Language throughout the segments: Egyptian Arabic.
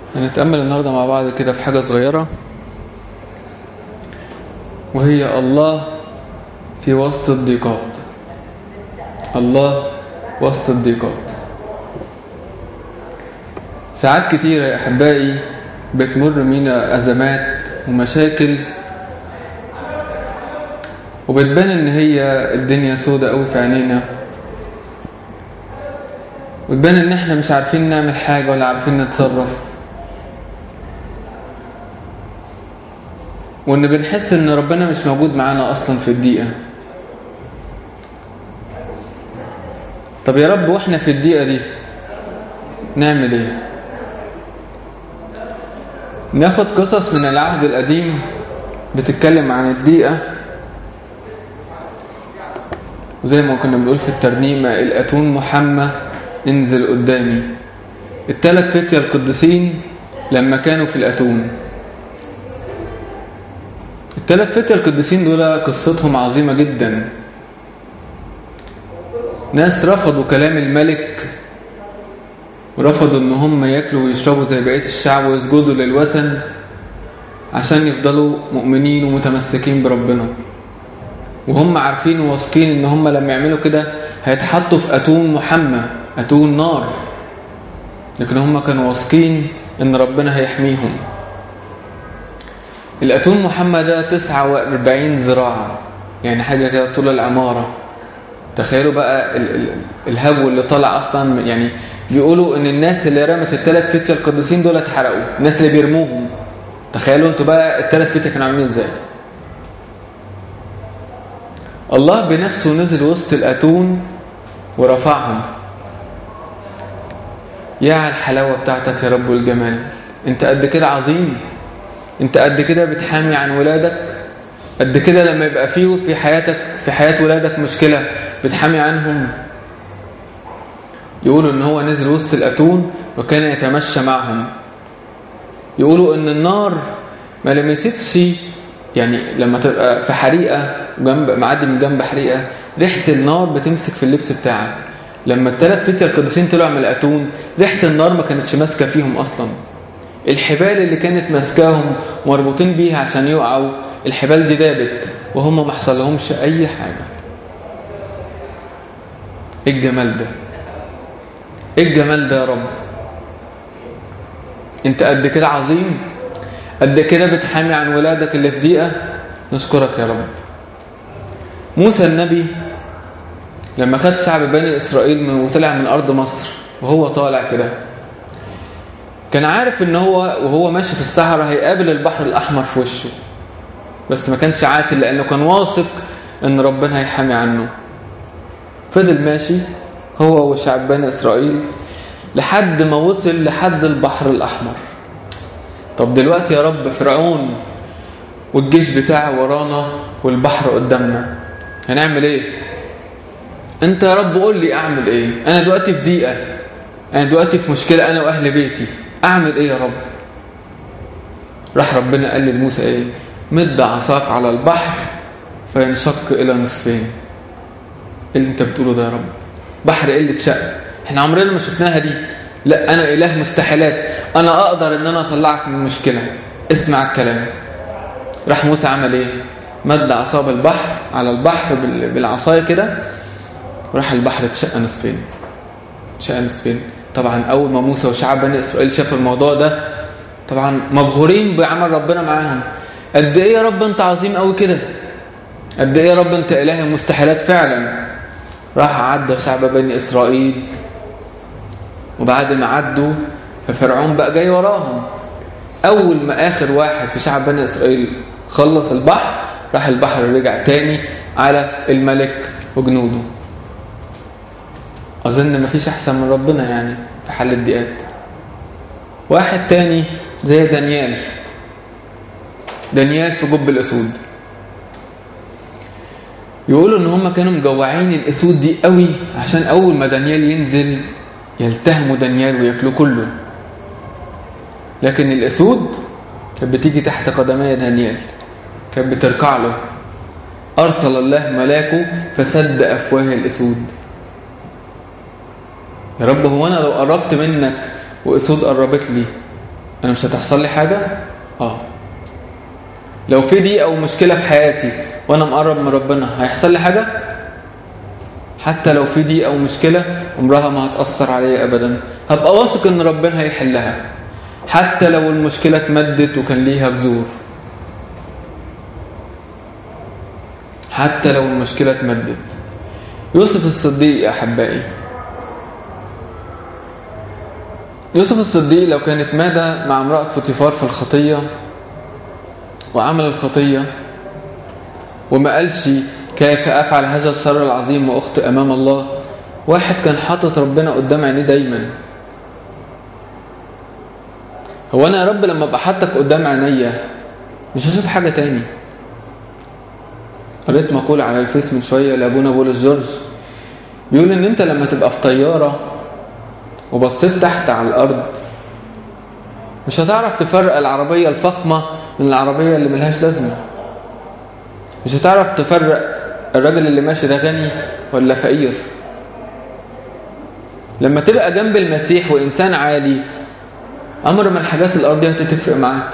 هنتأمل النهاردة مع بعض كده في حاجة صغيرة وهي الله في وسط الضيقات الله وسط الضيقات ساعات كتيرة يا أحبائي بتمر بينا أزمات ومشاكل وبتبان إن هي الدنيا سودة أوي في عينينا وتبان إن إحنا مش عارفين نعمل حاجة ولا عارفين نتصرف وإن بنحس إن ربنا مش موجود معانا أصلا في الدقيقة طب يا رب وإحنا في الدقيقة دي نعمل إيه؟ ناخد قصص من العهد القديم بتتكلم عن الدقيقة وزي ما كنا بنقول في الترنيمة الأتون محمى انزل قدامي الثلاث فتية القديسين لما كانوا في الأتون الثلاث فتية القديسين دول قصتهم عظيمة جدا ناس رفضوا كلام الملك ورفضوا ان هم ياكلوا ويشربوا زي بقية الشعب ويسجدوا للوثن عشان يفضلوا مؤمنين ومتمسكين بربنا وهم عارفين وواثقين ان هم لما يعملوا كده هيتحطوا في اتون محمى اتون نار لكن هم كانوا واثقين ان ربنا هيحميهم الاتون محمى ده 49 ذراع يعني حاجه كده طول العماره تخيلوا بقى ال ال الهبو اللي طلع اصلا يعني بيقولوا ان الناس اللي رمت الثلاث فتية القديسين دول اتحرقوا الناس اللي بيرموهم تخيلوا انتوا بقى الثلاث فتية كانوا عاملين ازاي الله بنفسه نزل وسط الاتون ورفعهم يا على الحلاوه بتاعتك يا رب والجمال انت قد كده عظيم انت قد كده بتحامي عن ولادك قد كده لما يبقى فيه في حياتك في حياه ولادك مشكله بتحامي عنهم يقولوا ان هو نزل وسط الاتون وكان يتمشى معهم يقولوا ان النار ما لمستش يعني لما تبقى في حريقه جنب معدي من جنب حريقه ريحه النار بتمسك في اللبس بتاعك لما الثلاث فتية القديسين طلعوا من الاتون ريحه النار ما كانتش ماسكه فيهم اصلا الحبال اللي كانت ماسكاهم مربوطين بيها عشان يقعوا الحبال دي دابت وهم ما حصلهمش اي حاجه ايه الجمال ده ايه الجمال ده يا رب انت قد كده عظيم قد كده بتحامي عن ولادك اللي في دقيقه نشكرك يا رب موسى النبي لما خد شعب بني اسرائيل من وطلع من ارض مصر وهو طالع كده كان عارف ان هو وهو ماشي في الصحراء هيقابل البحر الاحمر في وشه بس ما كانش عاتل لانه كان واثق ان ربنا هيحامي عنه فضل ماشي هو وشعب بني اسرائيل لحد ما وصل لحد البحر الاحمر طب دلوقتي يا رب فرعون والجيش بتاعه ورانا والبحر قدامنا هنعمل ايه انت يا رب قول لي اعمل ايه انا دلوقتي في ضيقه انا دلوقتي في مشكله انا واهل بيتي اعمل ايه يا رب راح ربنا قال لموسى ايه مد عصاك على البحر فينشق الى نصفين اللي انت بتقوله ده يا رب بحر قله شق احنا عمرنا ما شفناها دي لا انا اله مستحيلات انا اقدر ان انا اطلعك من المشكله اسمع الكلام راح موسى عمل ايه مد عصا بالبحر على البحر بالعصايه كده راح البحر اتشق نصفين اتشق نصفين طبعا اول ما موسى وشعب بني اسرائيل شافوا الموضوع ده طبعا مبهورين بعمل ربنا معاهم قد ايه يا رب انت عظيم قوي كده قد ايه يا رب انت اله المستحيلات فعلا راح عدى شعب بني اسرائيل وبعد ما عدوا ففرعون بقى جاي وراهم اول ما اخر واحد في شعب بني اسرائيل خلص البحر راح البحر رجع تاني على الملك وجنوده اظن مفيش احسن من ربنا يعني في حل الضيقات واحد تاني زي دانيال دانيال في جب الاسود يقولوا ان هم كانوا مجوعين الاسود دي قوي عشان اول ما دانيال ينزل يلتهموا دانيال وياكلوه كله لكن الاسود كانت بتيجي تحت قدمي دانيال كانت بتركع له ارسل الله ملاكه فسد افواه الاسود يا رب هو انا لو قربت منك واسود قربت لي انا مش هتحصل لي حاجة اه لو في دي او مشكلة في حياتي وانا مقرب من ربنا هيحصل لي حاجة حتى لو في دي او مشكلة عمرها ما هتأثر عليا ابدا هبقى واثق ان ربنا هيحلها حتى لو المشكلة اتمدت وكان ليها بذور حتى لو المشكلة اتمدت يوسف الصديق يا أحبائي يوسف الصديق لو كانت مادة مع امرأة فوتيفار في الخطية وعمل الخطية وما قالش كيف أفعل هذا الشر العظيم وأخطئ أمام الله واحد كان حاطط ربنا قدام عينيه دايما هو أنا يا رب لما أبقى حاطك قدام عينيا مش هشوف حاجة تاني قريت مقولة على الفيس من شوية لأبونا بولس جورج بيقول إن أنت لما تبقى في طيارة وبصيت تحت على الأرض مش هتعرف تفرق العربية الفخمة من العربية اللي ملهاش لازمة مش هتعرف تفرق الراجل اللي ماشي ده غني ولا فقير لما تبقى جنب المسيح وإنسان عالي عمر ما الحاجات الأرضية هتتفرق معاك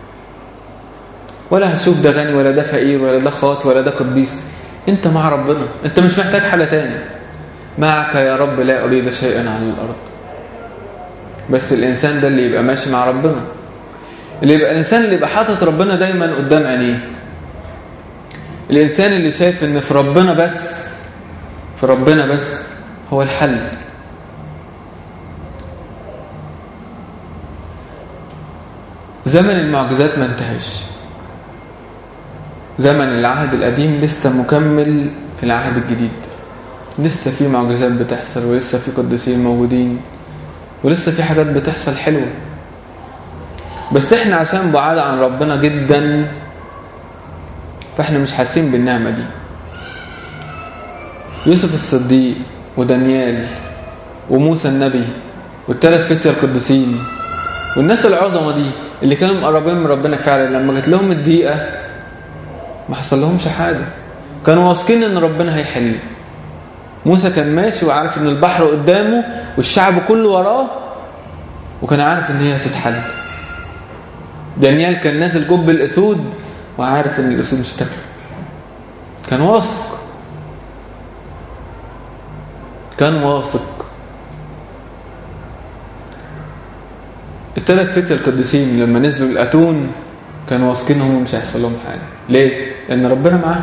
ولا هتشوف ده غني ولا ده فقير ولا ده خاط ولا ده قديس انت مع ربنا انت مش محتاج حاجة تاني معك يا رب لا أريد شيئا على الأرض بس الإنسان ده اللي يبقى ماشي مع ربنا اللي يبقى الإنسان اللي يبقى حاطط ربنا دايما قدام عينيه الإنسان اللي شايف إن في ربنا بس في ربنا بس هو الحل زمن المعجزات ما انتهاش زمن العهد القديم لسه مكمل في العهد الجديد لسه في معجزات بتحصل ولسه في قديسين موجودين ولسه في حاجات بتحصل حلوة بس احنا عشان بعاد عن ربنا جدا فاحنا مش حاسين بالنعمة دي يوسف الصديق ودانيال وموسى النبي والثلاث فتية القديسين والناس العظمة دي اللي كانوا مقربين من ربنا فعلا لما جت لهم الدقيقة ما حصل لهمش حاجة كانوا واثقين ان ربنا هيحل موسى كان ماشي وعارف ان البحر قدامه والشعب كله وراه وكان عارف ان هي هتتحل دانيال كان نازل جب الاسود وعارف ان الاسود مش تاكله كان واثق كان واثق الثلاث فتية القديسين لما نزلوا الاتون كانوا واثقين هم مش هيحصل لهم حاجه ليه لان ربنا معاه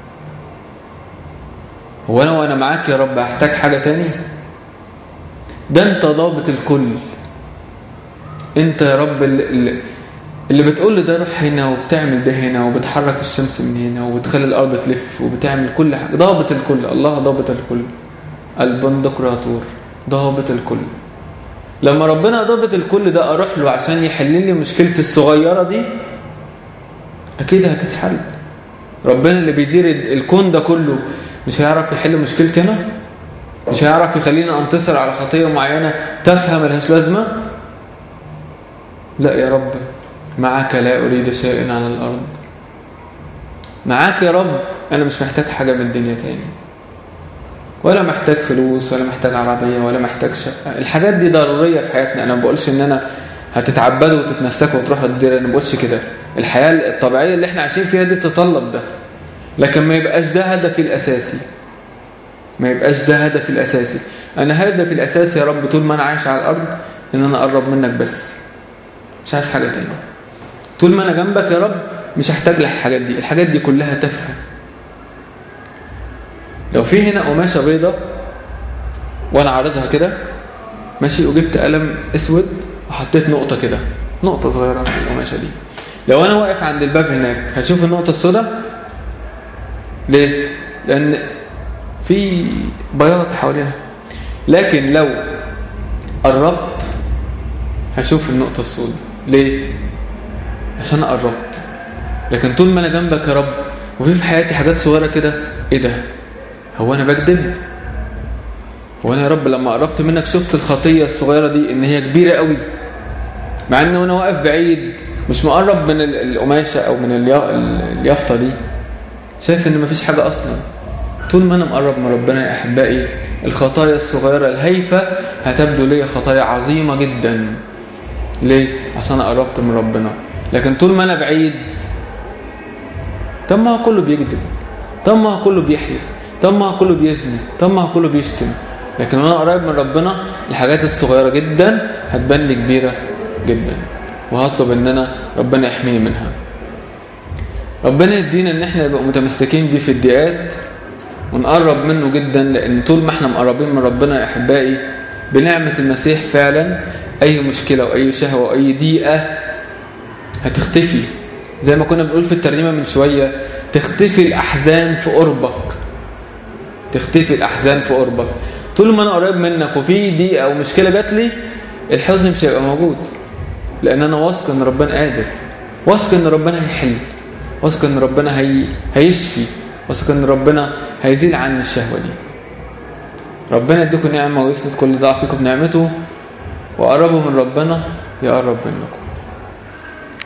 هو انا وانا معاك يا رب هحتاج حاجه تاني ده انت ضابط الكل انت يا رب اللي, اللي بتقول لي ده روح هنا وبتعمل ده هنا وبتحرك الشمس من هنا وبتخلي الارض تلف وبتعمل كل حاجه ضابط الكل الله ضابط الكل البندقراطور ضابط الكل لما ربنا ضابط الكل ده اروح له عشان يحل لي مشكلتي الصغيره دي اكيد هتتحل ربنا اللي بيدير الكون ده كله مش هيعرف يحل مشكلتي انا مش هيعرف يخليني انتصر على خطيه معينه تافهه ملهاش لازمه لا يا رب معك لا اريد شيئا على الارض معاك يا رب انا مش محتاج حاجه من الدنيا تاني ولا محتاج فلوس ولا محتاج عربيه ولا محتاج شقه الحاجات دي ضروريه في حياتنا انا ما بقولش ان انا هتتعبدوا وتتمسكوا وتروحوا الديره انا ما بقولش كده الحياه الطبيعيه اللي احنا عايشين فيها دي بتتطلب ده لكن ما يبقاش ده هدفي الاساسي ما يبقاش ده هدفي الاساسي انا هدفي الاساسي يا رب طول ما انا عايش على الارض ان انا اقرب منك بس مش عايز حاجه تاني طول ما انا جنبك يا رب مش هحتاج للحاجات دي الحاجات دي كلها تافهه لو في هنا قماشه بيضه وانا عارضها كده ماشي وجبت قلم اسود وحطيت نقطه كده نقطه صغيره في القماشه دي لو انا واقف عند الباب هناك هشوف النقطه السوداء ليه لان في بياض حواليها لكن لو قربت هشوف النقطة السوداء ليه عشان قربت لكن طول ما انا جنبك يا رب وفي في حياتي حاجات صغيرة كده ايه ده هو انا بكذب هو انا يا رب لما قربت منك شفت الخطية الصغيرة دي ان هي كبيرة قوي مع ان وانا واقف بعيد مش مقرب من القماشة او من اليافطة دي شايف ان مفيش حاجة اصلا طول ما انا مقرب من ربنا يا احبائي الخطايا الصغيرة الهيفة هتبدو لي خطايا عظيمة جدا ليه عشان أنا قربت من ربنا لكن طول ما انا بعيد طب ما هو كله بيكذب طب ما هو كله بيحلف طب ما هو كله بيزني طب ما هو كله بيشتم لكن وانا قريب من ربنا الحاجات الصغيرة جدا هتبان لي كبيرة جدا وهطلب ان انا ربنا يحميني منها ربنا يدينا ان احنا نبقى متمسكين بيه في الدقات ونقرب منه جدا لان طول ما احنا مقربين من ربنا يا احبائي بنعمة المسيح فعلا اي مشكلة واي شهوة واي ضيقة هتختفي زي ما كنا بنقول في الترنيمة من شوية تختفي الأحزان في قربك تختفي الأحزان في قربك طول ما أنا قريب منك وفي ضيقة أو مشكلة جات لي الحزن مش هيبقى موجود لأن أنا واثق إن ربنا قادر واثق إن ربنا هيحل واثق إن ربنا هي... هيشفي واثق إن ربنا هيزيل عني الشهوة دي ربنا يديكم نعمة ويسند كل ضعف فيكم بنعمته وقربوا من ربنا يقرب منكم